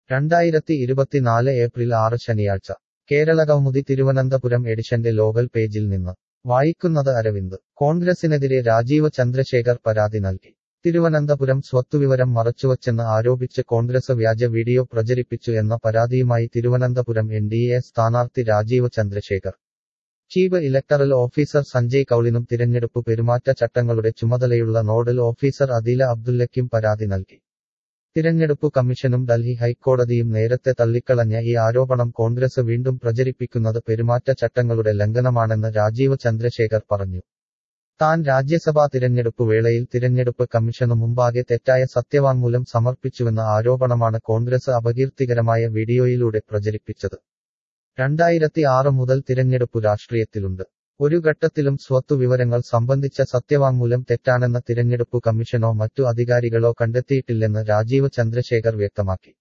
രണ്ടായിരത്തി ഇരുപത്തിനാല് ഏപ്രിൽ ആറ് ശനിയാഴ്ച കേരളകൗമുദി തിരുവനന്തപുരം എഡിഷന്റെ ലോകൽ പേജിൽ നിന്ന് വായിക്കുന്നത് അരവിന്ദ് കോൺഗ്രസിനെതിരെ രാജീവ് ചന്ദ്രശേഖർ പരാതി നൽകി തിരുവനന്തപുരം സ്വത്തുവിവരം മറച്ചുവച്ചെന്ന് ആരോപിച്ച് കോൺഗ്രസ് വ്യാജ വീഡിയോ പ്രചരിപ്പിച്ചു എന്ന പരാതിയുമായി തിരുവനന്തപുരം എൻ ഡി എ സ്ഥാനാർത്ഥി Rajeev Chandrasekhar chief electoral officer Sanjay കൌളിനും തിരഞ്ഞെടുപ്പ് പെരുമാറ്റ ചട്ടങ്ങളുടെ ചുമതലയുള്ള നോഡൽ ഓഫീസർ അദീല അബ്ദുല്ലയ്ക്കും പരാതി നൽകി തിരഞ്ഞെടുപ്പ് കമ്മീഷനും ഡൽഹി ഹൈക്കോടതിയും നേരത്തെ തള്ളിക്കളഞ്ഞ ഈ ആരോപണം കോൺഗ്രസ് വീണ്ടും പ്രചരിപ്പിക്കുന്നത് പെരുമാറ്റ ചട്ടങ്ങളുടെ ലംഘനമാണെന്ന് രാജീവ് ചന്ദ്രശേഖർ പറഞ്ഞു താൻ രാജ്യസഭാ തിരഞ്ഞെടുപ്പ് വേളയിൽ തിരഞ്ഞെടുപ്പ് കമ്മീഷനു മുമ്പാകെ തെറ്റായ സത്യവാങ്മൂലം സമർപ്പിച്ചുവെന്ന ആരോപണമാണ് കോൺഗ്രസ് അപകീർത്തികരമായ വീഡിയോയിലൂടെ പ്രചരിപ്പിച്ചത് രണ്ടായിരത്തി ആറ് മുതൽ തിരഞ്ഞെടുപ്പു രാഷ്ട്രീയത്തിലുണ്ട് ഒരു ഘട്ടത്തിലും സ്വത്തു വിവരങ്ങൾ സംബന്ധിച്ച സത്യവാങ്മൂലം തെറ്റാണെന്ന തിരഞ്ഞെടുപ്പു കമ്മീഷനോ മറ്റു അധികാരികളോ കണ്ടെത്തിയിട്ടില്ലെന്ന് രാജീവ് ചന്ദ്രശേഖർ വ്യക്തമാക്കി